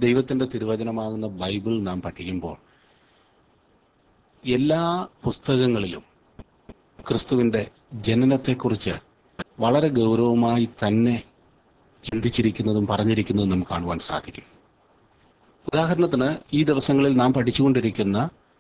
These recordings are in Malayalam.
ദൈവത്തിൻ്റെ തിരുവചനമാകുന്ന ബൈബിൾ നാം പഠിക്കുമ്പോൾ എല്ലാ പുസ്തകങ്ങളിലും ക്രിസ്തുവിൻ്റെ ജനനത്തെക്കുറിച്ച് വളരെ ഗൗരവമായി തന്നെ ചിന്തിച്ചിരിക്കുന്നതും പറഞ്ഞിരിക്കുന്നതും നമുക്ക് കാണുവാൻ സാധിക്കും ഉദാഹരണത്തിന് ഈ ദിവസങ്ങളിൽ നാം പഠിച്ചുകൊണ്ടിരിക്കുന്ന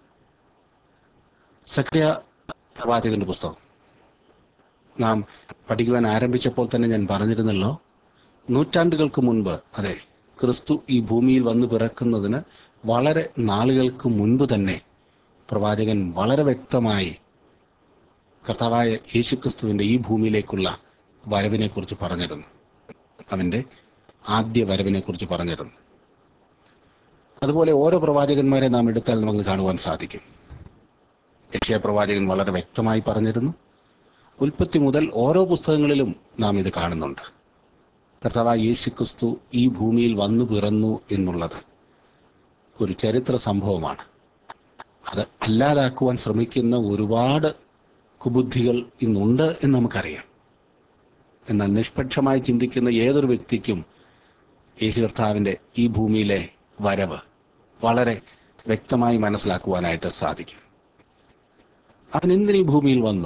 സക്രിയ പ്രവാചകന്റെ പുസ്തകം നാം പഠിക്കുവാൻ ആരംഭിച്ചപ്പോൾ തന്നെ ഞാൻ പറഞ്ഞിരുന്നല്ലോ നൂറ്റാണ്ടുകൾക്ക് മുൻപ് അതെ ക്രിസ്തു ഈ ഭൂമിയിൽ വന്നു പിറക്കുന്നതിന് വളരെ നാളുകൾക്ക് മുൻപ് തന്നെ പ്രവാചകൻ വളരെ വ്യക്തമായി കർത്താവായ യേശുക്രിസ്തുവിന്റെ ഈ ഭൂമിയിലേക്കുള്ള വരവിനെ കുറിച്ച് പറഞ്ഞിരുന്നു അവന്റെ ആദ്യ വരവിനെ കുറിച്ച് പറഞ്ഞിരുന്നു അതുപോലെ ഓരോ പ്രവാചകന്മാരെ നാം എടുത്താൽ നമുക്ക് കാണുവാൻ സാധിക്കും യക്ഷയ പ്രവാചകൻ വളരെ വ്യക്തമായി പറഞ്ഞിരുന്നു ഉൽപ്പത്തി മുതൽ ഓരോ പുസ്തകങ്ങളിലും നാം ഇത് കാണുന്നുണ്ട് കർത്താവായ യേശുക്രിസ്തു ഈ ഭൂമിയിൽ വന്നു പിറന്നു എന്നുള്ളത് ഒരു ചരിത്ര സംഭവമാണ് അത് അല്ലാതാക്കുവാൻ ശ്രമിക്കുന്ന ഒരുപാട് കുബുദ്ധികൾ ഇന്നുണ്ട് എന്ന് നമുക്കറിയാം എന്നാൽ നിഷ്പക്ഷമായി ചിന്തിക്കുന്ന ഏതൊരു വ്യക്തിക്കും യേശു കർത്താവിൻ്റെ ഈ ഭൂമിയിലെ വരവ് വളരെ വ്യക്തമായി മനസ്സിലാക്കുവാനായിട്ട് സാധിക്കും അവൻ എന്തിനീ ഭൂമിയിൽ വന്നു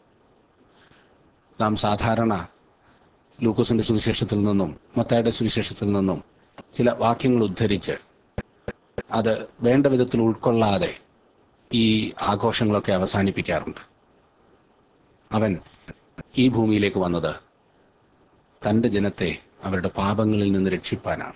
നാം സാധാരണ ലൂക്കോസിന്റെ സുവിശേഷത്തിൽ നിന്നും മത്തായുടെ സുവിശേഷത്തിൽ നിന്നും ചില വാക്യങ്ങൾ ഉദ്ധരിച്ച് അത് വേണ്ട വിധത്തിൽ ഉൾക്കൊള്ളാതെ ഈ ആഘോഷങ്ങളൊക്കെ അവസാനിപ്പിക്കാറുണ്ട് അവൻ ഈ ഭൂമിയിലേക്ക് വന്നത് തൻ്റെ ജനത്തെ അവരുടെ പാപങ്ങളിൽ നിന്ന് രക്ഷിപ്പാനാണ്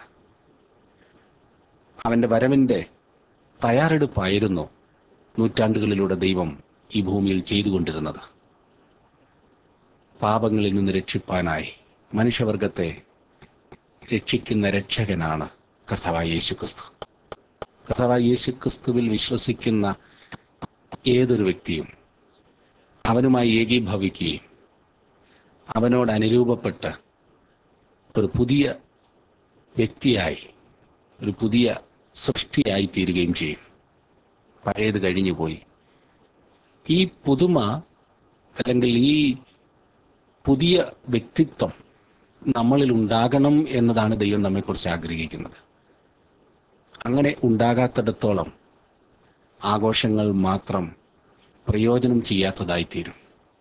അവൻ്റെ വരവിൻ്റെ തയ്യാറെടുപ്പായിരുന്നു നൂറ്റാണ്ടുകളിലൂടെ ദൈവം ഈ ഭൂമിയിൽ ചെയ്തുകൊണ്ടിരുന്നത് പാപങ്ങളിൽ നിന്ന് രക്ഷിപ്പാനായി മനുഷ്യവർഗത്തെ രക്ഷിക്കുന്ന രക്ഷകനാണ് കർത്താവായ യേശുക്രിസ്തു കർത്താവായ യേശുക്രിസ്തുവിൽ വിശ്വസിക്കുന്ന ഏതൊരു വ്യക്തിയും അവനുമായി ഏകീഭവിക്കുകയും അവനോട് അനുരൂപപ്പെട്ട് ഒരു പുതിയ വ്യക്തിയായി ഒരു പുതിയ സൃഷ്ടിയായി തീരുകയും ചെയ്യും പഴയത് കഴിഞ്ഞുപോയി ഈ പുതുമ അല്ലെങ്കിൽ ഈ പുതിയ വ്യക്തിത്വം നമ്മളിൽ ഉണ്ടാകണം എന്നതാണ് ദൈവം നമ്മെക്കുറിച്ച് ആഗ്രഹിക്കുന്നത് അങ്ങനെ ഉണ്ടാകാത്തിടത്തോളം ആഘോഷങ്ങൾ മാത്രം പ്രയോജനം ചെയ്യാത്തതായിത്തീരും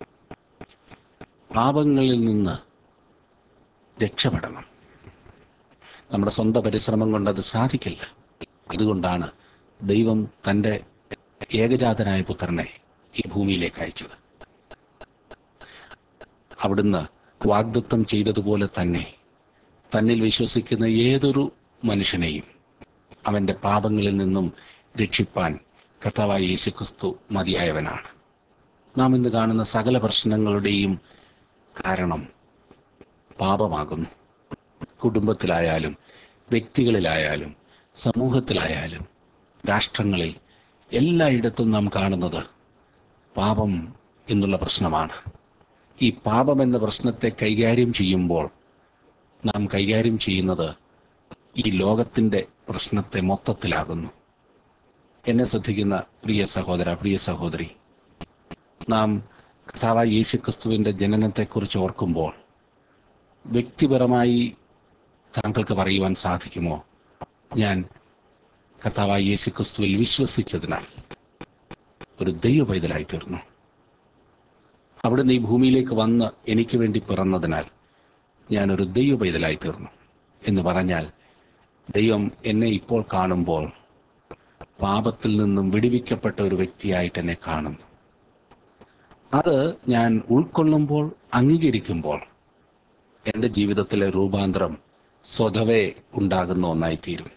പാപങ്ങളിൽ നിന്ന് രക്ഷപ്പെടണം നമ്മുടെ സ്വന്തം പരിശ്രമം കൊണ്ട് അത് സാധിക്കില്ല അതുകൊണ്ടാണ് ദൈവം തൻ്റെ ഏകജാതനായ പുത്രനെ ഈ ഭൂമിയിലേക്ക് അയച്ചത് അവിടുന്ന് വാഗ്ദത്വം ചെയ്തതുപോലെ തന്നെ തന്നിൽ വിശ്വസിക്കുന്ന ഏതൊരു മനുഷ്യനെയും അവന്റെ പാപങ്ങളിൽ നിന്നും രക്ഷിപ്പാൻ കർത്താവായ യേശുക്രിസ്തു മതിയായവനാണ് നാം ഇന്ന് കാണുന്ന സകല പ്രശ്നങ്ങളുടെയും കാരണം പാപമാകുന്നു കുടുംബത്തിലായാലും വ്യക്തികളിലായാലും സമൂഹത്തിലായാലും രാഷ്ട്രങ്ങളിൽ എല്ലായിടത്തും നാം കാണുന്നത് പാപം എന്നുള്ള പ്രശ്നമാണ് ഈ പാപം എന്ന പ്രശ്നത്തെ കൈകാര്യം ചെയ്യുമ്പോൾ നാം കൈകാര്യം ചെയ്യുന്നത് ഈ ലോകത്തിൻ്റെ പ്രശ്നത്തെ മൊത്തത്തിലാകുന്നു എന്നെ ശ്രദ്ധിക്കുന്ന പ്രിയ സഹോദര പ്രിയ സഹോദരി നാം കർത്താവായ യേശുക്രിസ്തുവിൻ്റെ ജനനത്തെക്കുറിച്ച് ഓർക്കുമ്പോൾ വ്യക്തിപരമായി താങ്കൾക്ക് പറയുവാൻ സാധിക്കുമോ ഞാൻ കർത്താവായ യേശുക്രിസ്തുവിൽ വിശ്വസിച്ചതിനാൽ ഒരു ദൈവ പൈതലായി തീർന്നു അവിടുന്ന് ഈ ഭൂമിയിലേക്ക് വന്ന് എനിക്ക് വേണ്ടി പിറന്നതിനാൽ ഞാനൊരു ദൈവ പൈതലായി തീർന്നു എന്ന് പറഞ്ഞാൽ ദൈവം എന്നെ ഇപ്പോൾ കാണുമ്പോൾ പാപത്തിൽ നിന്നും വിടുവിക്കപ്പെട്ട ഒരു വ്യക്തിയായിട്ട് എന്നെ കാണുന്നു അത് ഞാൻ ഉൾക്കൊള്ളുമ്പോൾ അംഗീകരിക്കുമ്പോൾ എൻ്റെ ജീവിതത്തിലെ രൂപാന്തരം സ്വതവേ ഉണ്ടാകുന്ന ഒന്നായി തീരും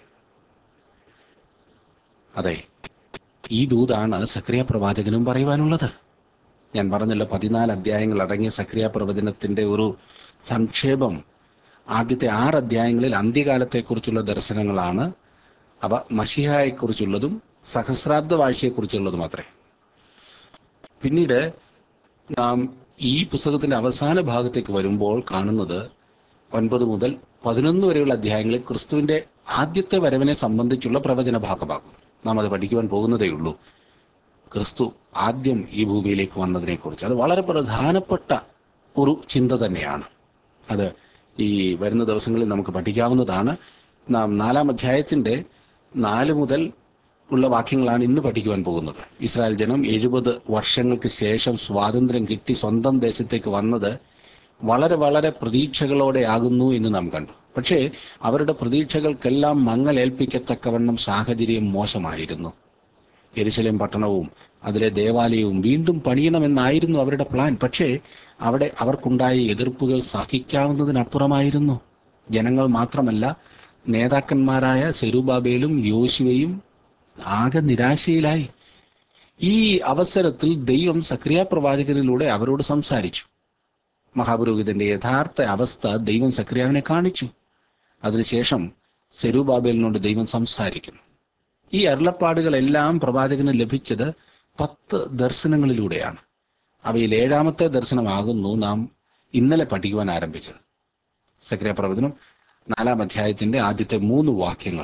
അതെ ഈ ദൂതാണ് സക്രിയ പ്രവാചകനും പറയുവാനുള്ളത് ഞാൻ പറഞ്ഞല്ലോ പതിനാല് അധ്യായങ്ങൾ അടങ്ങിയ സക്രിയ പ്രവചനത്തിന്റെ ഒരു സംക്ഷേപം ആദ്യത്തെ ആറ് അധ്യായങ്ങളിൽ അന്ത്യകാലത്തെക്കുറിച്ചുള്ള ദർശനങ്ങളാണ് അവ മഷിഹായെക്കുറിച്ചുള്ളതും സഹസ്രാബ്ദ വാഴ്ചയെക്കുറിച്ചുള്ളതും അത്രേ പിന്നീട് നാം ഈ പുസ്തകത്തിന്റെ അവസാന ഭാഗത്തേക്ക് വരുമ്പോൾ കാണുന്നത് ഒൻപത് മുതൽ പതിനൊന്ന് വരെയുള്ള അധ്യായങ്ങളിൽ ക്രിസ്തുവിന്റെ ആദ്യത്തെ വരവിനെ സംബന്ധിച്ചുള്ള പ്രവചന ഭാഗമാകും നാം അത് പഠിക്കുവാൻ പോകുന്നതേ ഉള്ളൂ ക്രിസ്തു ആദ്യം ഈ ഭൂമിയിലേക്ക് വന്നതിനെ കുറിച്ച് അത് വളരെ പ്രധാനപ്പെട്ട ഒരു ചിന്ത തന്നെയാണ് അത് ഈ വരുന്ന ദിവസങ്ങളിൽ നമുക്ക് പഠിക്കാവുന്നതാണ് നാം നാലാം അധ്യായത്തിന്റെ നാല് മുതൽ ഉള്ള വാക്യങ്ങളാണ് ഇന്ന് പഠിക്കുവാൻ പോകുന്നത് ഇസ്രായേൽ ജനം എഴുപത് വർഷങ്ങൾക്ക് ശേഷം സ്വാതന്ത്ര്യം കിട്ടി സ്വന്തം ദേശത്തേക്ക് വന്നത് വളരെ വളരെ പ്രതീക്ഷകളോടെ ആകുന്നു എന്ന് നാം കണ്ടു പക്ഷേ അവരുടെ പ്രതീക്ഷകൾക്കെല്ലാം മങ്ങലേൽപ്പിക്കത്തക്കവണ്ണം സാഹചര്യം മോശമായിരുന്നു എരുശലേം പട്ടണവും അതിലെ ദേവാലയവും വീണ്ടും പണിയണമെന്നായിരുന്നു അവരുടെ പ്ലാൻ പക്ഷേ അവിടെ അവർക്കുണ്ടായ എതിർപ്പുകൾ സഹിക്കാവുന്നതിനപ്പുറമായിരുന്നു ജനങ്ങൾ മാത്രമല്ല നേതാക്കന്മാരായ സെരുബാബേലും യോശുവയും ആകെ നിരാശയിലായി ഈ അവസരത്തിൽ ദൈവം സക്രിയ പ്രവാചകനിലൂടെ അവരോട് സംസാരിച്ചു മഹാപുരോഹിതന്റെ യഥാർത്ഥ അവസ്ഥ ദൈവം സക്രിയാവിനെ കാണിച്ചു അതിനുശേഷം സെരുബാബേലിനോട് ദൈവം സംസാരിക്കുന്നു ഈ അരുളപ്പാടുകളെല്ലാം പ്രവാചകന് ലഭിച്ചത് പത്ത് ദർശനങ്ങളിലൂടെയാണ് അവയിൽ ഏഴാമത്തെ ദർശനമാകുന്നു നാം ഇന്നലെ പഠിക്കുവാൻ ആരംഭിച്ചത് സക്രിയ പ്രവചനം നാലാം അധ്യായത്തിന്റെ ആദ്യത്തെ മൂന്ന് വാക്യങ്ങൾ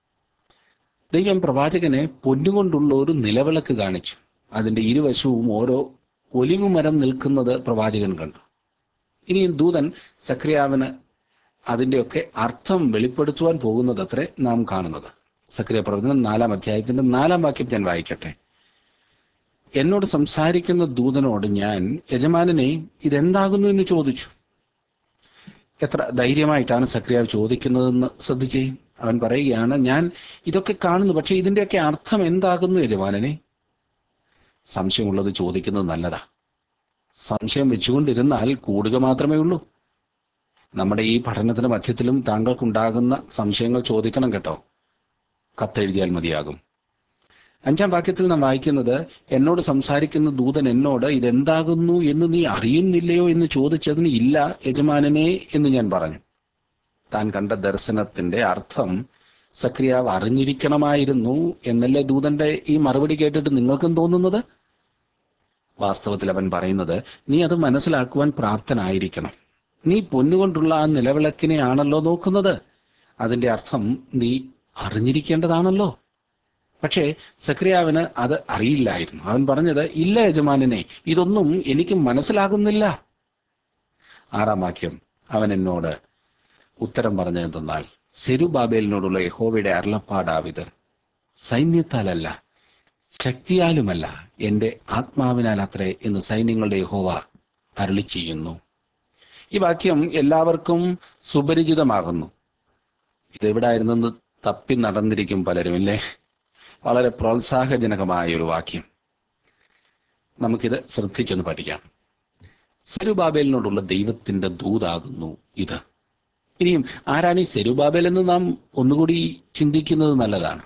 ദൈവം പ്രവാചകനെ പൊന്നുകൊണ്ടുള്ള ഒരു നിലവിളക്ക് കാണിച്ചു അതിന്റെ ഇരുവശവും ഓരോ ഒലിവുമരം നിൽക്കുന്നത് പ്രവാചകൻ കണ്ടു ഇനിയും ദൂതൻ സക്രിയാവിന് അതിന്റെയൊക്കെ അർത്ഥം വെളിപ്പെടുത്തുവാൻ പോകുന്നതത്രേ നാം കാണുന്നത് സക്രിയ പ്രവചനം നാലാം അധ്യായത്തിന്റെ നാലാം വാക്യം ഞാൻ വായിക്കട്ടെ എന്നോട് സംസാരിക്കുന്ന ദൂതനോട് ഞാൻ യജമാനനെ ഇതെന്താകുന്നു എന്ന് ചോദിച്ചു എത്ര ധൈര്യമായിട്ടാണ് സക്രിയാവ് ചോദിക്കുന്നതെന്ന് ശ്രദ്ധിച്ചേ അവൻ പറയുകയാണ് ഞാൻ ഇതൊക്കെ കാണുന്നു പക്ഷെ ഇതിന്റെയൊക്കെ അർത്ഥം എന്താകുന്നു യജമാനനെ സംശയമുള്ളത് ചോദിക്കുന്നത് നല്ലതാ സംശയം വെച്ചുകൊണ്ടിരുന്നാൽ കൂടുക മാത്രമേ ഉള്ളൂ നമ്മുടെ ഈ പഠനത്തിന്റെ മധ്യത്തിലും താങ്കൾക്കുണ്ടാകുന്ന സംശയങ്ങൾ ചോദിക്കണം കേട്ടോ കത്തെഴുതിയാൽ മതിയാകും അഞ്ചാം വാക്യത്തിൽ നാം വായിക്കുന്നത് എന്നോട് സംസാരിക്കുന്ന ദൂതൻ എന്നോട് ഇതെന്താകുന്നു എന്ന് നീ അറിയുന്നില്ലയോ എന്ന് ചോദിച്ചതിന് ഇല്ല യജമാനനെ എന്ന് ഞാൻ പറഞ്ഞു താൻ കണ്ട ദർശനത്തിന്റെ അർത്ഥം സക്രിയാവ് അറിഞ്ഞിരിക്കണമായിരുന്നു എന്നല്ലേ ദൂതന്റെ ഈ മറുപടി കേട്ടിട്ട് നിങ്ങൾക്കും തോന്നുന്നത് വാസ്തവത്തിൽ അവൻ പറയുന്നത് നീ അത് മനസ്സിലാക്കുവാൻ പ്രാപ്തനായിരിക്കണം നീ പൊന്നുകൊണ്ടുള്ള ആ നിലവിളക്കിനെ ആണല്ലോ നോക്കുന്നത് അതിന്റെ അർത്ഥം നീ അറിഞ്ഞിരിക്കേണ്ടതാണല്ലോ പക്ഷേ സക്രിയാവിന് അത് അറിയില്ലായിരുന്നു അവൻ പറഞ്ഞത് ഇല്ല യജമാനനെ ഇതൊന്നും എനിക്ക് മനസ്സിലാകുന്നില്ല ആറാം വാക്യം അവൻ എന്നോട് ഉത്തരം പറഞ്ഞതെന്നാൽ സെരുബാബേലിനോടുള്ള യഹോവയുടെ അരുളപ്പാടാവിത് സൈന്യത്താലല്ല ശക്തിയാലുമല്ല എന്റെ ആത്മാവിനാൽ അത്രേ എന്ന് സൈന്യങ്ങളുടെ യഹോവ അരുളി ചെയ്യുന്നു ഈ വാക്യം എല്ലാവർക്കും സുപരിചിതമാകുന്നു ഇതെവിടായിരുന്നെന്ന് തപ്പി നടന്നിരിക്കും പലരും ഇല്ലേ വളരെ പ്രോത്സാഹജനകമായ ഒരു വാക്യം നമുക്കിത് ശ്രദ്ധിച്ചൊന്ന് പഠിക്കാം സെരുബാബേലിനോടുള്ള ദൈവത്തിന്റെ ദൂതാകുന്നു ഇത് ഇനിയും ആരാണ് ഈ സെരുബാബേൽ എന്ന് നാം ഒന്നുകൂടി ചിന്തിക്കുന്നത് നല്ലതാണ്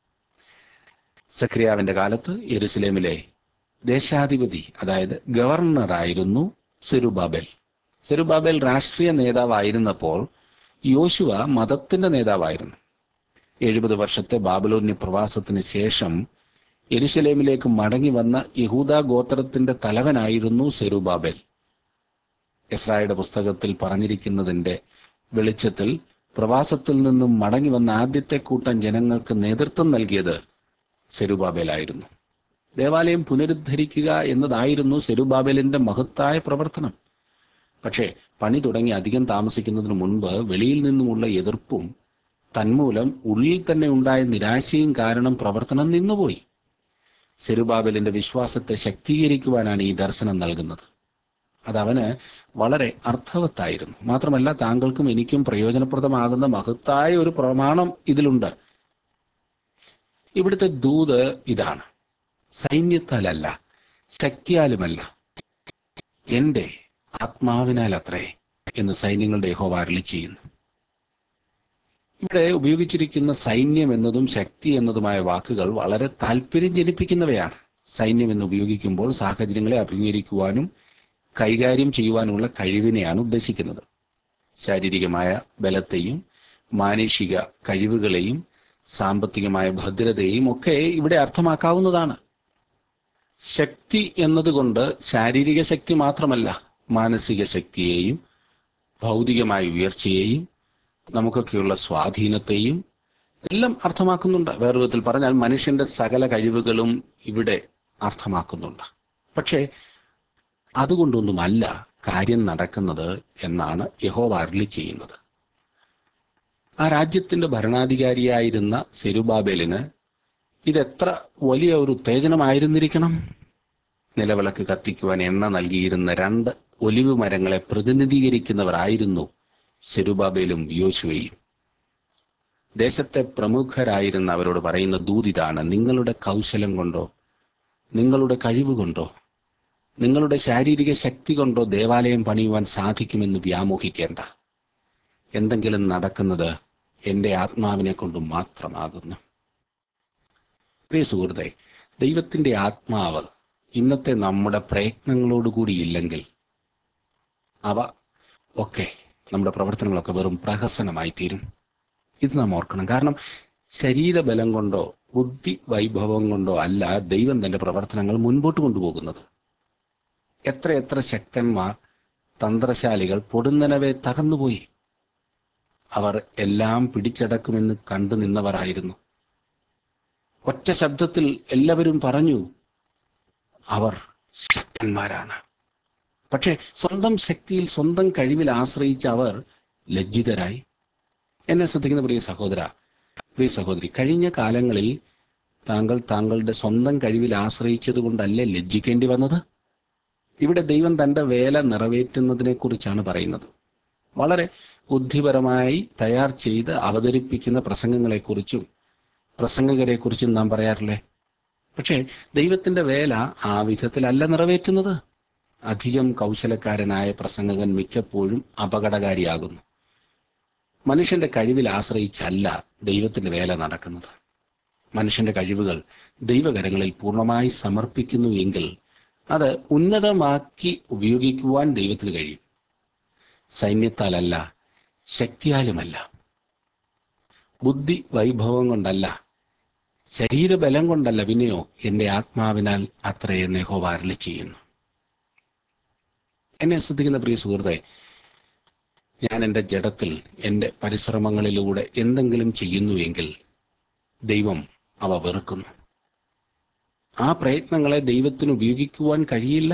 സക്രിയാവിന്റെ കാലത്ത് യെരുസലേമിലെ ദേശാധിപതി അതായത് ഗവർണറായിരുന്നു സെരുബാബേൽ സെരുബാബേൽ രാഷ്ട്രീയ നേതാവായിരുന്നപ്പോൾ യോശുവ മതത്തിന്റെ നേതാവായിരുന്നു എഴുപത് വർഷത്തെ ബാബലോന്യ പ്രവാസത്തിന് ശേഷം യെരുശലേമിലേക്ക് മടങ്ങി വന്ന യഹൂദ ഗോത്രത്തിന്റെ തലവനായിരുന്നു സെരുബാബേൽ എസ്രായുടെ പുസ്തകത്തിൽ പറഞ്ഞിരിക്കുന്നതിന്റെ വെളിച്ചത്തിൽ പ്രവാസത്തിൽ നിന്നും മടങ്ങി വന്ന ആദ്യത്തെ കൂട്ടം ജനങ്ങൾക്ക് നേതൃത്വം നൽകിയത് സെരുബാബേലായിരുന്നു ദേവാലയം പുനരുദ്ധരിക്കുക എന്നതായിരുന്നു സെരുബാബേലിന്റെ മഹത്തായ പ്രവർത്തനം പക്ഷേ പണി തുടങ്ങി അധികം താമസിക്കുന്നതിന് മുൻപ് വെളിയിൽ നിന്നുമുള്ള എതിർപ്പും തന്മൂലം ഉള്ളിൽ തന്നെ ഉണ്ടായ നിരാശയും കാരണം പ്രവർത്തനം നിന്നുപോയി സെരുബാബലിന്റെ വിശ്വാസത്തെ ശക്തീകരിക്കുവാനാണ് ഈ ദർശനം നൽകുന്നത് അതവന് വളരെ അർത്ഥവത്തായിരുന്നു മാത്രമല്ല താങ്കൾക്കും എനിക്കും പ്രയോജനപ്രദമാകുന്ന മഹത്തായ ഒരു പ്രമാണം ഇതിലുണ്ട് ഇവിടുത്തെ ദൂത് ഇതാണ് സൈന്യത്താലല്ല ശക്തിയാലുമല്ല എന്റെ ആത്മാവിനാൽ അത്രേ എന്ന് സൈന്യങ്ങളുടെ യഹോവ അരുളി ചെയ്യുന്നു ഇവിടെ ഉപയോഗിച്ചിരിക്കുന്ന സൈന്യം എന്നതും ശക്തി എന്നതുമായ വാക്കുകൾ വളരെ താല്പര്യം ജനിപ്പിക്കുന്നവയാണ് സൈന്യം എന്ന് ഉപയോഗിക്കുമ്പോൾ സാഹചര്യങ്ങളെ അഭിമുഖീകരിക്കുവാനും കൈകാര്യം ചെയ്യുവാനുള്ള കഴിവിനെയാണ് ഉദ്ദേശിക്കുന്നത് ശാരീരികമായ ബലത്തെയും മാനുഷിക കഴിവുകളെയും സാമ്പത്തികമായ ഭദ്രതയും ഒക്കെ ഇവിടെ അർത്ഥമാക്കാവുന്നതാണ് ശക്തി എന്നതുകൊണ്ട് ശാരീരിക ശക്തി മാത്രമല്ല മാനസിക ശക്തിയെയും ഭൗതികമായ ഉയർച്ചയെയും നമുക്കൊക്കെയുള്ള സ്വാധീനത്തെയും എല്ലാം അർത്ഥമാക്കുന്നുണ്ട് വേറെ വിധത്തിൽ പറഞ്ഞാൽ മനുഷ്യന്റെ സകല കഴിവുകളും ഇവിടെ അർത്ഥമാക്കുന്നുണ്ട് പക്ഷേ അതുകൊണ്ടൊന്നുമല്ല കാര്യം നടക്കുന്നത് എന്നാണ് യഹോവ അരുളി ചെയ്യുന്നത് ആ രാജ്യത്തിന്റെ ഭരണാധികാരിയായിരുന്ന സെരുബാബേലിന് ഇതെത്ര വലിയ ഒരു ഉത്തേജനമായിരുന്നിരിക്കണം നിലവിളക്ക് കത്തിക്കുവാൻ എണ്ണ നൽകിയിരുന്ന രണ്ട് ഒലിവ് മരങ്ങളെ പ്രതിനിധീകരിക്കുന്നവരായിരുന്നു സെരുബാബേലും യോശുവയും ദേശത്തെ പ്രമുഖരായിരുന്ന അവരോട് പറയുന്ന ദൂതിതാണ് നിങ്ങളുടെ കൗശലം കൊണ്ടോ നിങ്ങളുടെ കഴിവ് കൊണ്ടോ നിങ്ങളുടെ ശാരീരിക ശക്തി കൊണ്ടോ ദേവാലയം പണിയുവാൻ സാധിക്കുമെന്ന് വ്യാമോഹിക്കേണ്ട എന്തെങ്കിലും നടക്കുന്നത് എൻ്റെ ആത്മാവിനെ കൊണ്ട് മാത്രമാകുന്നു പ്രിയ സുഹൃത്തെ ദൈവത്തിന്റെ ആത്മാവ് ഇന്നത്തെ നമ്മുടെ പ്രയത്നങ്ങളോടുകൂടി ഇല്ലെങ്കിൽ അവ ഒക്കെ നമ്മുടെ പ്രവർത്തനങ്ങളൊക്കെ വെറും പ്രഹസനമായി തീരും ഇത് നാം ഓർക്കണം കാരണം ശരീരബലം കൊണ്ടോ ബുദ്ധി വൈഭവം കൊണ്ടോ അല്ല ദൈവം തന്റെ പ്രവർത്തനങ്ങൾ മുൻപോട്ട് കൊണ്ടുപോകുന്നത് എത്ര എത്ര ശക്തന്മാർ തന്ത്രശാലികൾ പൊടുന്നനവെ തകർന്നുപോയി അവർ എല്ലാം പിടിച്ചടക്കുമെന്ന് കണ്ടു നിന്നവരായിരുന്നു ഒറ്റ ശബ്ദത്തിൽ എല്ലാവരും പറഞ്ഞു അവർ ശക്തന്മാരാണ് പക്ഷേ സ്വന്തം ശക്തിയിൽ സ്വന്തം കഴിവിൽ ആശ്രയിച്ച അവർ ലജ്ജിതരായി എന്നെ ശ്രദ്ധിക്കുന്ന പ്രിയ സഹോദര പ്രിയ സഹോദരി കഴിഞ്ഞ കാലങ്ങളിൽ താങ്കൾ താങ്കളുടെ സ്വന്തം കഴിവിൽ ആശ്രയിച്ചത് കൊണ്ടല്ലേ ലജ്ജിക്കേണ്ടി വന്നത് ഇവിടെ ദൈവം തന്റെ വേല നിറവേറ്റുന്നതിനെ കുറിച്ചാണ് പറയുന്നത് വളരെ ബുദ്ധിപരമായി തയ്യാർ ചെയ്ത് അവതരിപ്പിക്കുന്ന പ്രസംഗങ്ങളെക്കുറിച്ചും പ്രസംഗകരെക്കുറിച്ചും നാം പറയാറില്ലേ പക്ഷേ ദൈവത്തിന്റെ വേല ആ വിധത്തിലല്ല നിറവേറ്റുന്നത് അധികം കൗശലക്കാരനായ പ്രസംഗകൻ മിക്കപ്പോഴും അപകടകാരിയാകുന്നു മനുഷ്യന്റെ കഴിവിൽ ആശ്രയിച്ചല്ല ദൈവത്തിന്റെ വേല നടക്കുന്നത് മനുഷ്യന്റെ കഴിവുകൾ ദൈവകരങ്ങളിൽ പൂർണ്ണമായി സമർപ്പിക്കുന്നു എങ്കിൽ അത് ഉന്നതമാക്കി ഉപയോഗിക്കുവാൻ ദൈവത്തിന് കഴിയും സൈന്യത്താലല്ല ശക്തിയാലുമല്ല ബുദ്ധി വൈഭവം കൊണ്ടല്ല ശരീരബലം കൊണ്ടല്ല പിന്നെയോ എന്റെ ആത്മാവിനാൽ അത്രയെ നെഹോവ അരളി ചെയ്യുന്നു എന്നെ ശ്രദ്ധിക്കുന്ന പ്രിയ സുഹൃത്തെ ഞാൻ എൻ്റെ ജഡത്തിൽ എൻ്റെ പരിശ്രമങ്ങളിലൂടെ എന്തെങ്കിലും ചെയ്യുന്നുവെങ്കിൽ ദൈവം അവ വെറുക്കുന്നു ആ പ്രയത്നങ്ങളെ ദൈവത്തിന് ഉപയോഗിക്കുവാൻ കഴിയില്ല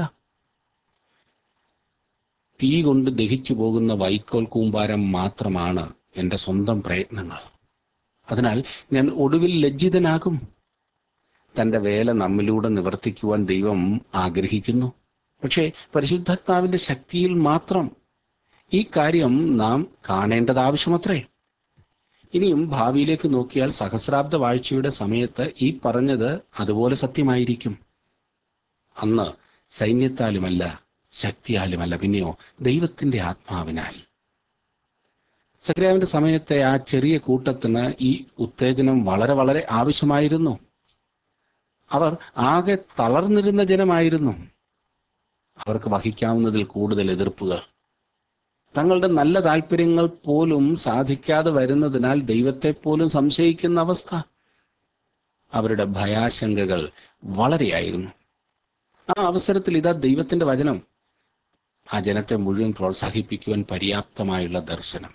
തീ കൊണ്ട് ദഹിച്ചു പോകുന്ന വൈക്കോൽ കൂമ്പാരം മാത്രമാണ് എൻ്റെ സ്വന്തം പ്രയത്നങ്ങൾ അതിനാൽ ഞാൻ ഒടുവിൽ ലജ്ജിതനാകും തന്റെ വേല നമ്മിലൂടെ നിവർത്തിക്കുവാൻ ദൈവം ആഗ്രഹിക്കുന്നു പക്ഷേ പരിശുദ്ധാത്മാവിന്റെ ശക്തിയിൽ മാത്രം ഈ കാര്യം നാം കാണേണ്ടത് ആവശ്യമത്രേ ഇനിയും ഭാവിയിലേക്ക് നോക്കിയാൽ സഹസ്രാബ്ദ വാഴ്ചയുടെ സമയത്ത് ഈ പറഞ്ഞത് അതുപോലെ സത്യമായിരിക്കും അന്ന് സൈന്യത്താലുമല്ല ശക്തിയാലുമല്ല പിന്നെയോ ദൈവത്തിന്റെ ആത്മാവിനാൽ സക്രിയാവിന്റെ സമയത്തെ ആ ചെറിയ കൂട്ടത്തിന് ഈ ഉത്തേജനം വളരെ വളരെ ആവശ്യമായിരുന്നു അവർ ആകെ തളർന്നിരുന്ന ജനമായിരുന്നു അവർക്ക് വഹിക്കാവുന്നതിൽ കൂടുതൽ എതിർപ്പുകൾ തങ്ങളുടെ നല്ല താല്പര്യങ്ങൾ പോലും സാധിക്കാതെ വരുന്നതിനാൽ ദൈവത്തെ പോലും സംശയിക്കുന്ന അവസ്ഥ അവരുടെ ഭയാശങ്കകൾ വളരെയായിരുന്നു ആ അവസരത്തിൽ ഇതാ ദൈവത്തിന്റെ വചനം ആ ജനത്തെ മുഴുവൻ പ്രോത്സാഹിപ്പിക്കുവാൻ പര്യാപ്തമായുള്ള ദർശനം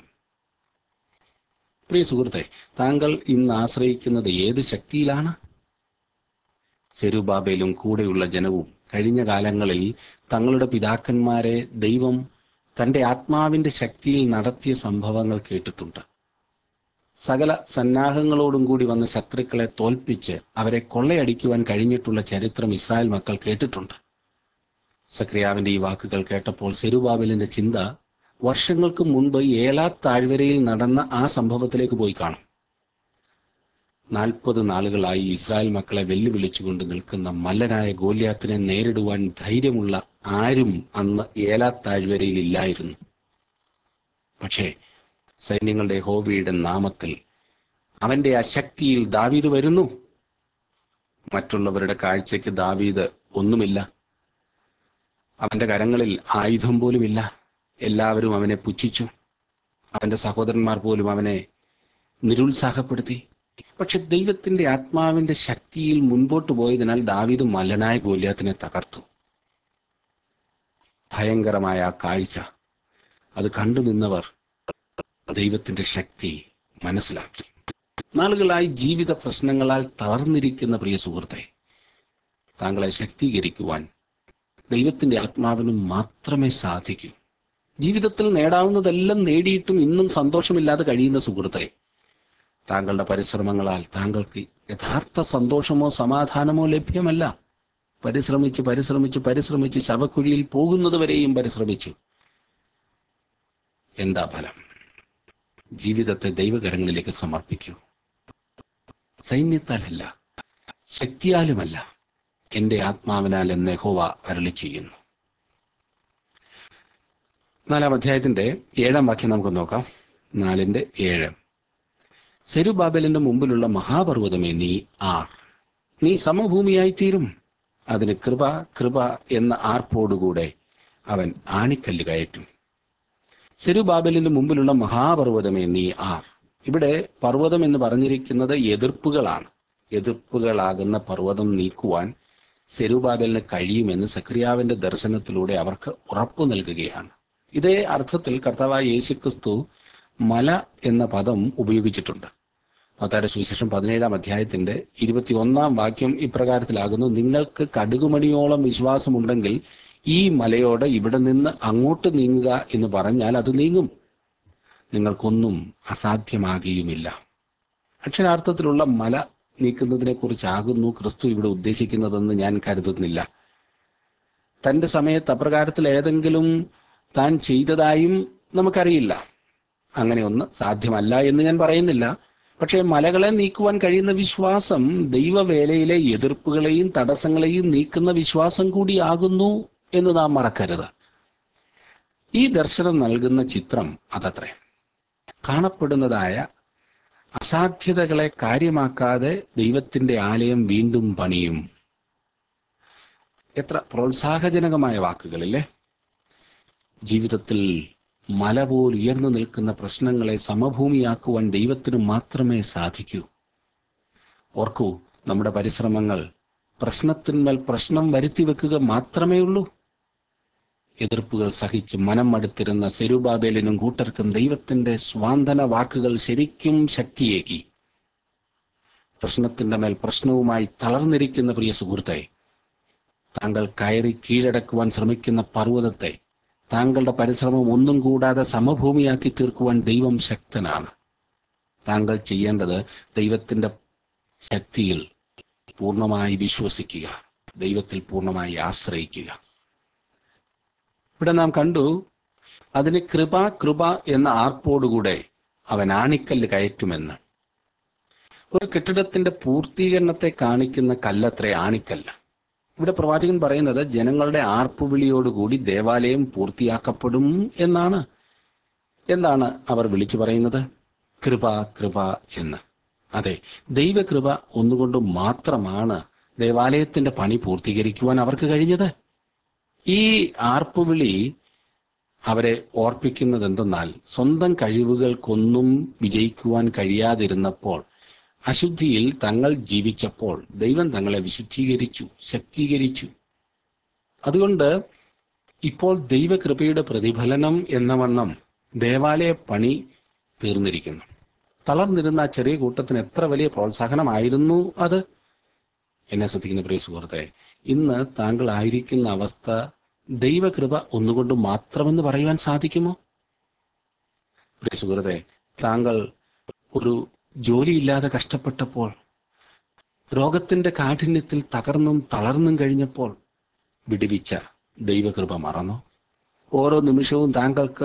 പ്രിയ സുഹൃത്തെ താങ്കൾ ഇന്ന് ആശ്രയിക്കുന്നത് ഏത് ശക്തിയിലാണ് സെരുബാബേലും കൂടെയുള്ള ജനവും കഴിഞ്ഞ കാലങ്ങളിൽ തങ്ങളുടെ പിതാക്കന്മാരെ ദൈവം തന്റെ ആത്മാവിന്റെ ശക്തിയിൽ നടത്തിയ സംഭവങ്ങൾ കേട്ടിട്ടുണ്ട് സകല സന്നാഹങ്ങളോടും കൂടി വന്ന് ശത്രുക്കളെ തോൽപ്പിച്ച് അവരെ കൊള്ളയടിക്കുവാൻ കഴിഞ്ഞിട്ടുള്ള ചരിത്രം ഇസ്രായേൽ മക്കൾ കേട്ടിട്ടുണ്ട് സക്രിയാവിന്റെ ഈ വാക്കുകൾ കേട്ടപ്പോൾ സെരുബാബലിന്റെ ചിന്ത വർഷങ്ങൾക്ക് മുൻപ് ഏലാ താഴ്വരയിൽ നടന്ന ആ സംഭവത്തിലേക്ക് പോയി കാണും നാൽപ്പത് നാളുകളായി ഇസ്രായേൽ മക്കളെ വെല്ലുവിളിച്ചുകൊണ്ട് നിൽക്കുന്ന മല്ലനായ ഗോല്യാത്തിനെ നേരിടുവാൻ ധൈര്യമുള്ള ആരും അന്ന് ഏലാ താഴ്വരയിൽ ഇല്ലായിരുന്നു പക്ഷേ സൈന്യങ്ങളുടെ ഹോബിയുടെ നാമത്തിൽ അവന്റെ ആ ശക്തിയിൽ ദാവീദ് വരുന്നു മറ്റുള്ളവരുടെ കാഴ്ചയ്ക്ക് ദാവീദ് ഒന്നുമില്ല അവന്റെ കരങ്ങളിൽ ആയുധം പോലുമില്ല എല്ലാവരും അവനെ പുച്ഛിച്ചു അവന്റെ സഹോദരന്മാർ പോലും അവനെ നിരുത്സാഹപ്പെടുത്തി പക്ഷെ ദൈവത്തിന്റെ ആത്മാവിന്റെ ശക്തിയിൽ മുൻപോട്ട് പോയതിനാൽ ദാവീദ് മല്ലനായ ഗോല്യാത്തിനെ തകർത്തു ഭയങ്കരമായ ആ കാഴ്ച അത് കണ്ടു നിന്നവർ ദൈവത്തിന്റെ ശക്തി മനസ്സിലാക്കി നാളുകളായി ജീവിത പ്രശ്നങ്ങളാൽ തളർന്നിരിക്കുന്ന പ്രിയ സുഹൃത്തെ താങ്കളെ ശക്തീകരിക്കുവാൻ ദൈവത്തിന്റെ ആത്മാവിന് മാത്രമേ സാധിക്കൂ ജീവിതത്തിൽ നേടാവുന്നതെല്ലാം നേടിയിട്ടും ഇന്നും സന്തോഷമില്ലാതെ കഴിയുന്ന സുഹൃത്തെ താങ്കളുടെ പരിശ്രമങ്ങളാൽ താങ്കൾക്ക് യഥാർത്ഥ സന്തോഷമോ സമാധാനമോ ലഭ്യമല്ല പരിശ്രമിച്ച് പരിശ്രമിച്ച് പരിശ്രമിച്ച് ശവക്കുഴിയിൽ പോകുന്നത് വരെയും പരിശ്രമിച്ചു എന്താ ഫലം ജീവിതത്തെ ദൈവകരങ്ങളിലേക്ക് സമർപ്പിക്കൂ സൈന്യത്താലല്ല ശക്തിയാലുമല്ല എന്റെ ആത്മാവിനാൽ എന്ന് യഹോവ അരളി ചെയ്യുന്നു നാലാം അധ്യായത്തിന്റെ ഏഴാം വാക്യം നമുക്ക് നോക്കാം നാലിന്റെ ഏഴ് സെരുബാബലിന്റെ മുമ്പിലുള്ള മഹാപർവ്വതമേ നീ ആർ നീ സമഭൂമിയായി തീരും അതിന് കൃപ കൃപ എന്ന ആർപ്പോടുകൂടെ അവൻ ആണിക്കല്ല് കയറ്റും സെരുബാബലിന്റെ മുമ്പിലുള്ള മഹാപർവ്വതമേ നീ ആർ ഇവിടെ പർവ്വതം എന്ന് പറഞ്ഞിരിക്കുന്നത് എതിർപ്പുകളാണ് എതിർപ്പുകളാകുന്ന പർവ്വതം നീക്കുവാൻ സെരുബാബലിന് കഴിയുമെന്ന് സക്രിയാവിന്റെ ദർശനത്തിലൂടെ അവർക്ക് ഉറപ്പു നൽകുകയാണ് ഇതേ അർത്ഥത്തിൽ കർത്താവായ യേശുക്രിസ്തു മല എന്ന പദം ഉപയോഗിച്ചിട്ടുണ്ട് മത്തായുടെ സുവിശേഷം പതിനേഴാം അധ്യായത്തിന്റെ ഇരുപത്തിയൊന്നാം വാക്യം ഇപ്രകാരത്തിലാകുന്നു നിങ്ങൾക്ക് കടുകുമണിയോളം വിശ്വാസമുണ്ടെങ്കിൽ ഈ മലയോട് ഇവിടെ നിന്ന് അങ്ങോട്ട് നീങ്ങുക എന്ന് പറഞ്ഞാൽ അത് നീങ്ങും നിങ്ങൾക്കൊന്നും അസാധ്യമാകുകയുമില്ല അക്ഷരാർത്ഥത്തിലുള്ള മല നീക്കുന്നതിനെ കുറിച്ചാകുന്നു ക്രിസ്തു ഇവിടെ ഉദ്ദേശിക്കുന്നതെന്ന് ഞാൻ കരുതുന്നില്ല തന്റെ സമയത്ത് അപ്രകാരത്തിൽ ഏതെങ്കിലും താൻ ചെയ്തതായും നമുക്കറിയില്ല അങ്ങനെയൊന്ന് സാധ്യമല്ല എന്ന് ഞാൻ പറയുന്നില്ല പക്ഷേ മലകളെ നീക്കുവാൻ കഴിയുന്ന വിശ്വാസം ദൈവവേലയിലെ എതിർപ്പുകളെയും തടസ്സങ്ങളെയും നീക്കുന്ന വിശ്വാസം കൂടിയാകുന്നു എന്ന് നാം മറക്കരുത് ഈ ദർശനം നൽകുന്ന ചിത്രം അതത്രേ കാണപ്പെടുന്നതായ അസാധ്യതകളെ കാര്യമാക്കാതെ ദൈവത്തിന്റെ ആലയം വീണ്ടും പണിയും എത്ര പ്രോത്സാഹജനകമായ വാക്കുകളില്ലേ ജീവിതത്തിൽ മല പോൽ ഉയർന്നു നിൽക്കുന്ന പ്രശ്നങ്ങളെ സമഭൂമിയാക്കുവാൻ ദൈവത്തിന് മാത്രമേ സാധിക്കൂ ഓർക്കൂ നമ്മുടെ പരിശ്രമങ്ങൾ പ്രശ്നത്തിന്മേൽ പ്രശ്നം വരുത്തി വെക്കുക മാത്രമേ ഉള്ളൂ എതിർപ്പുകൾ സഹിച്ച് മനം മടുത്തിരുന്ന സെരുബാബേലിനും കൂട്ടർക്കും ദൈവത്തിന്റെ സ്വാന്തന വാക്കുകൾ ശരിക്കും ശക്തിയേകി പ്രശ്നത്തിന്റെ മേൽ പ്രശ്നവുമായി തളർന്നിരിക്കുന്ന പ്രിയ സുഹൃത്തെ താങ്കൾ കയറി കീഴടക്കുവാൻ ശ്രമിക്കുന്ന പർവ്വതത്തെ താങ്കളുടെ പരിശ്രമം ഒന്നും കൂടാതെ സമഭൂമിയാക്കി തീർക്കുവാൻ ദൈവം ശക്തനാണ് താങ്കൾ ചെയ്യേണ്ടത് ദൈവത്തിന്റെ ശക്തിയിൽ പൂർണ്ണമായി വിശ്വസിക്കുക ദൈവത്തിൽ പൂർണ്ണമായി ആശ്രയിക്കുക ഇവിടെ നാം കണ്ടു അതിന് കൃപ കൃപ എന്ന ആർപ്പോടുകൂടെ അവൻ ആണിക്കല്ല് കയറ്റുമെന്ന് ഒരു കെട്ടിടത്തിന്റെ പൂർത്തീകരണത്തെ കാണിക്കുന്ന കല്ലത്രേ ആണിക്കല്ല് ഇവിടെ പ്രവാചകൻ പറയുന്നത് ജനങ്ങളുടെ ആർപ്പുവിളിയോടുകൂടി ദേവാലയം പൂർത്തിയാക്കപ്പെടും എന്നാണ് എന്താണ് അവർ വിളിച്ചു പറയുന്നത് കൃപ കൃപ എന്ന് അതെ ദൈവകൃപ ഒന്നുകൊണ്ട് മാത്രമാണ് ദേവാലയത്തിന്റെ പണി പൂർത്തീകരിക്കുവാൻ അവർക്ക് കഴിഞ്ഞത് ഈ ആർപ്പുവിളി അവരെ ഓർപ്പിക്കുന്നത് എന്തെന്നാൽ സ്വന്തം കഴിവുകൾക്കൊന്നും വിജയിക്കുവാൻ കഴിയാതിരുന്നപ്പോൾ അശുദ്ധിയിൽ തങ്ങൾ ജീവിച്ചപ്പോൾ ദൈവം തങ്ങളെ വിശുദ്ധീകരിച്ചു ശക്തീകരിച്ചു അതുകൊണ്ട് ഇപ്പോൾ ദൈവകൃപയുടെ പ്രതിഫലനം എന്ന വണ്ണം ദേവാലയ പണി തീർന്നിരിക്കുന്നു തളർന്നിരുന്ന ആ ചെറിയ കൂട്ടത്തിന് എത്ര വലിയ പ്രോത്സാഹനമായിരുന്നു അത് എന്നെ ശ്രദ്ധിക്കുന്ന പ്രിയ സുഹൃത്തെ ഇന്ന് താങ്കൾ ആയിരിക്കുന്ന അവസ്ഥ ദൈവകൃപ ഒന്നുകൊണ്ട് മാത്രമെന്ന് പറയുവാൻ സാധിക്കുമോ പ്രിയ സുഹൃത്തെ താങ്കൾ ഒരു ജോലിയില്ലാതെ കഷ്ടപ്പെട്ടപ്പോൾ രോഗത്തിന്റെ കാഠിന്യത്തിൽ തകർന്നും തളർന്നും കഴിഞ്ഞപ്പോൾ വിടുവിച്ച ദൈവകൃപ മറന്നു ഓരോ നിമിഷവും താങ്കൾക്ക്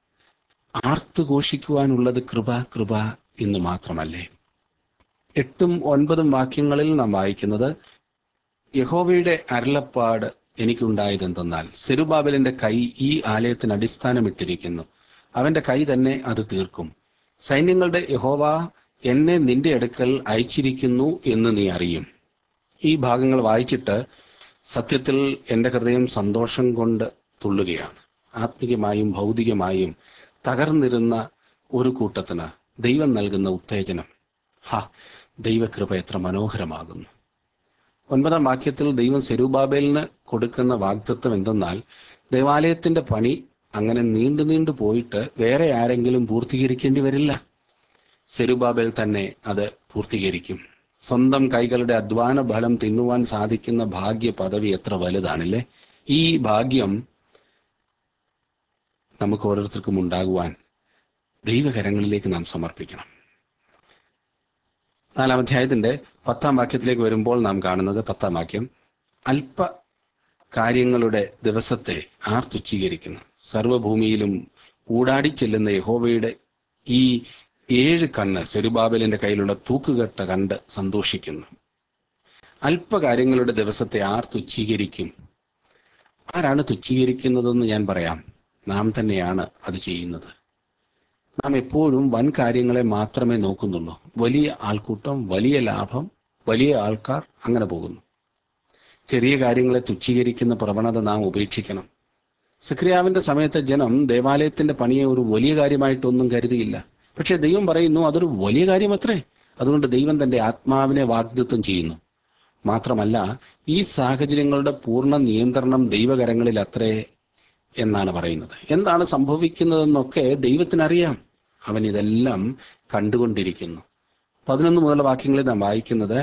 ആർത്തുഘോഷിക്കുവാനുള്ളത് കൃപ കൃപ എന്ന് മാത്രമല്ലേ എട്ടും ഒൻപതും വാക്യങ്ങളിൽ നാം വായിക്കുന്നത് യഹോവയുടെ അരുളപ്പാട് എനിക്കുണ്ടായതെന്തെന്നാൽ സെരുബാബലിന്റെ കൈ ഈ ആലയത്തിന് അടിസ്ഥാനമിട്ടിരിക്കുന്നു അവന്റെ കൈ തന്നെ അത് തീർക്കും സൈന്യങ്ങളുടെ യഹോവ എന്നെ നിന്റെ അടുക്കൽ അയച്ചിരിക്കുന്നു എന്ന് നീ അറിയും ഈ ഭാഗങ്ങൾ വായിച്ചിട്ട് സത്യത്തിൽ എൻ്റെ ഹൃദയം സന്തോഷം കൊണ്ട് തുള്ളുകയാണ് ആത്മികമായും ഭൗതികമായും തകർന്നിരുന്ന ഒരു കൂട്ടത്തിന് ദൈവം നൽകുന്ന ഉത്തേജനം ഹാ ദൈവകൃപ എത്ര മനോഹരമാകുന്നു ഒൻപതാം വാക്യത്തിൽ ദൈവം സെരുബാബേലിന് കൊടുക്കുന്ന വാഗ്ദത്വം എന്തെന്നാൽ ദേവാലയത്തിന്റെ പണി അങ്ങനെ നീണ്ടു നീണ്ടു പോയിട്ട് വേറെ ആരെങ്കിലും പൂർത്തീകരിക്കേണ്ടി വരില്ല സെരുബാബേൽ തന്നെ അത് പൂർത്തീകരിക്കും സ്വന്തം കൈകളുടെ അധ്വാന ഫലം തിന്നുവാൻ സാധിക്കുന്ന ഭാഗ്യ പദവി എത്ര വലുതാണല്ലേ ഈ ഭാഗ്യം നമുക്ക് ഓരോരുത്തർക്കും ഉണ്ടാകുവാൻ ദൈവകരങ്ങളിലേക്ക് നാം സമർപ്പിക്കണം നാലാം അധ്യായത്തിന്റെ പത്താം വാക്യത്തിലേക്ക് വരുമ്പോൾ നാം കാണുന്നത് പത്താം വാക്യം അല്പ കാര്യങ്ങളുടെ ദിവസത്തെ ആർ തുച്ഛീകരിക്കുന്നു സർവഭൂമിയിലും ഊടാടി ചെല്ലുന്ന യഹോവയുടെ ഈ ഏഴ് കണ്ണ് സെരുബാബലിന്റെ കയ്യിലുള്ള തൂക്കുകെട്ട കണ്ട് സന്തോഷിക്കുന്നു അല്പകാര്യങ്ങളുടെ ദിവസത്തെ ആർ തുച്ഛീകരിക്കും ആരാണ് തുച്ഛീകരിക്കുന്നതെന്ന് ഞാൻ പറയാം നാം തന്നെയാണ് അത് ചെയ്യുന്നത് നാം എപ്പോഴും വൻ കാര്യങ്ങളെ മാത്രമേ നോക്കുന്നുള്ളൂ വലിയ ആൾക്കൂട്ടം വലിയ ലാഭം വലിയ ആൾക്കാർ അങ്ങനെ പോകുന്നു ചെറിയ കാര്യങ്ങളെ തുച്ഛീകരിക്കുന്ന പ്രവണത നാം ഉപേക്ഷിക്കണം സക്രിയാവിന്റെ സമയത്തെ ജനം ദേവാലയത്തിന്റെ പണിയെ ഒരു വലിയ കാര്യമായിട്ടൊന്നും കരുതിയില്ല പക്ഷെ ദൈവം പറയുന്നു അതൊരു വലിയ കാര്യമത്രേ അതുകൊണ്ട് ദൈവം തന്റെ ആത്മാവിനെ വാഗ്ദത്വം ചെയ്യുന്നു മാത്രമല്ല ഈ സാഹചര്യങ്ങളുടെ പൂർണ്ണ നിയന്ത്രണം ദൈവകരങ്ങളിൽ അത്രേ എന്നാണ് പറയുന്നത് എന്താണ് സംഭവിക്കുന്നതെന്നൊക്കെ ദൈവത്തിനറിയാം അവൻ ഇതെല്ലാം കണ്ടുകൊണ്ടിരിക്കുന്നു പതിനൊന്ന് മുതലുള്ള വാക്യങ്ങളിൽ നാം വായിക്കുന്നത്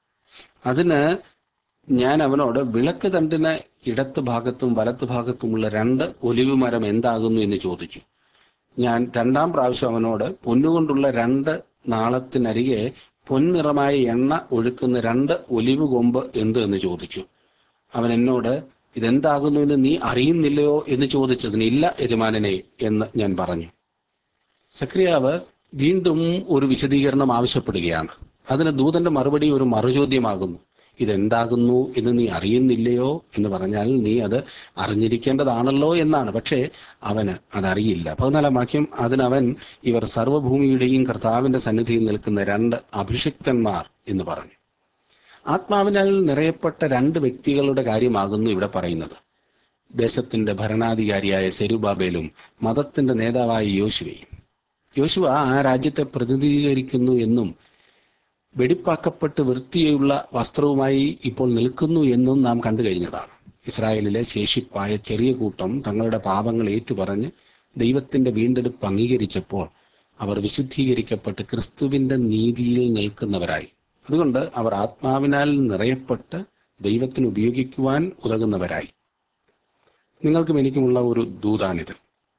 അതിന് ഞാൻ അവനോട് വിളക്ക് തണ്ടിന് ഇടത്ത് ഭാഗത്തും വലത്ത് ഭാഗത്തുമുള്ള രണ്ട് ഒലിവ് മരം എന്താകുന്നു എന്ന് ചോദിച്ചു ഞാൻ രണ്ടാം പ്രാവശ്യം അവനോട് പൊന്നുകൊണ്ടുള്ള രണ്ട് നാളത്തിനരികെ പൊൻനിറമായ എണ്ണ ഒഴുക്കുന്ന രണ്ട് ഒലിവ് കൊമ്പ് എന്ത് എന്ന് ചോദിച്ചു അവൻ എന്നോട് ഇതെന്താകുന്നു എന്ന് നീ അറിയുന്നില്ലയോ എന്ന് ചോദിച്ചതിന് ഇല്ല യജമാനനെ എന്ന് ഞാൻ പറഞ്ഞു സക്രിയാവ് വീണ്ടും ഒരു വിശദീകരണം ആവശ്യപ്പെടുകയാണ് അതിന് ദൂതന്റെ മറുപടി ഒരു മറുചോദ്യമാകുന്നു ഇതെന്താകുന്നു എന്ന് നീ അറിയുന്നില്ലയോ എന്ന് പറഞ്ഞാൽ നീ അത് അറിഞ്ഞിരിക്കേണ്ടതാണല്ലോ എന്നാണ് പക്ഷേ അവന് അതറിയില്ല പതിനാലാം വാക്യം അതിനവൻ ഇവർ സർവ്വഭൂമിയുടെയും കർത്താവിന്റെ സന്നിധിയിൽ നിൽക്കുന്ന രണ്ട് അഭിഷിക്തന്മാർ എന്ന് പറഞ്ഞു ആത്മാവിനാൽ നിറയപ്പെട്ട രണ്ട് വ്യക്തികളുടെ കാര്യമാകുന്നു ഇവിടെ പറയുന്നത് ദേശത്തിന്റെ ഭരണാധികാരിയായ സെരുബാബേലും മതത്തിന്റെ നേതാവായ യോശുവയും യോശുവ ആ രാജ്യത്തെ പ്രതിനിധീകരിക്കുന്നു എന്നും വെടിപ്പാക്കപ്പെട്ട് വൃത്തിയുള്ള വസ്ത്രവുമായി ഇപ്പോൾ നിൽക്കുന്നു എന്നും നാം കണ്ടു കഴിഞ്ഞതാണ് ഇസ്രായേലിലെ ശേഷിപ്പായ ചെറിയ കൂട്ടം തങ്ങളുടെ പാപങ്ങൾ ഏറ്റുപറഞ്ഞ് ദൈവത്തിന്റെ വീണ്ടെടുപ്പ് അംഗീകരിച്ചപ്പോൾ അവർ വിശുദ്ധീകരിക്കപ്പെട്ട് ക്രിസ്തുവിന്റെ നീതിയിൽ നിൽക്കുന്നവരായി അതുകൊണ്ട് അവർ ആത്മാവിനാൽ നിറയപ്പെട്ട് ദൈവത്തിന് ഉപയോഗിക്കുവാൻ ഉതകുന്നവരായി നിങ്ങൾക്കും എനിക്കുമുള്ള ഒരു ദൂതാനിത്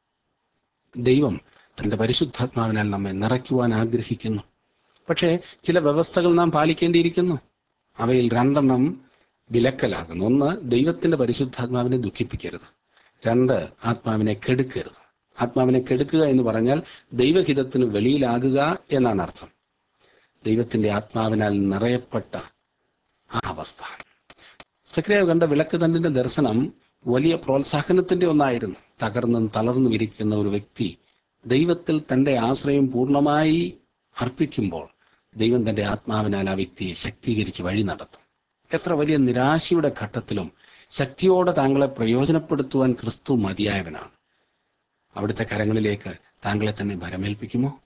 ദൈവം തന്റെ പരിശുദ്ധാത്മാവിനാൽ നമ്മെ നിറയ്ക്കുവാൻ ആഗ്രഹിക്കുന്നു പക്ഷേ ചില വ്യവസ്ഥകൾ നാം പാലിക്കേണ്ടിയിരിക്കുന്നു അവയിൽ രണ്ടെണ്ണം വിലക്കലാകുന്നു ഒന്ന് ദൈവത്തിന്റെ പരിശുദ്ധാത്മാവിനെ ദുഃഖിപ്പിക്കരുത് രണ്ട് ആത്മാവിനെ കെടുക്കരുത് ആത്മാവിനെ കെടുക്കുക എന്ന് പറഞ്ഞാൽ ദൈവഹിതത്തിന് വെളിയിലാകുക എന്നാണ് അർത്ഥം ദൈവത്തിന്റെ ആത്മാവിനാൽ നിറയപ്പെട്ട ആ അവസ്ഥ സക്രിയാവ് കണ്ട വിളക്ക് തണ്ടിന്റെ ദർശനം വലിയ പ്രോത്സാഹനത്തിന്റെ ഒന്നായിരുന്നു തകർന്നും തളർന്നും ഇരിക്കുന്ന ഒരു വ്യക്തി ദൈവത്തിൽ തന്റെ ആശ്രയം പൂർണ്ണമായി അർപ്പിക്കുമ്പോൾ ദൈവം തന്റെ ആത്മാവിനാൽ ആ വ്യക്തിയെ ശക്തീകരിച്ച് വഴി നടത്തും എത്ര വലിയ നിരാശയുടെ ഘട്ടത്തിലും ശക്തിയോടെ താങ്കളെ പ്രയോജനപ്പെടുത്തുവാൻ ക്രിസ്തു മതിയായവനാണ് അവിടുത്തെ കരങ്ങളിലേക്ക് താങ്കളെ തന്നെ ഭരമേൽപ്പിക്കുമോ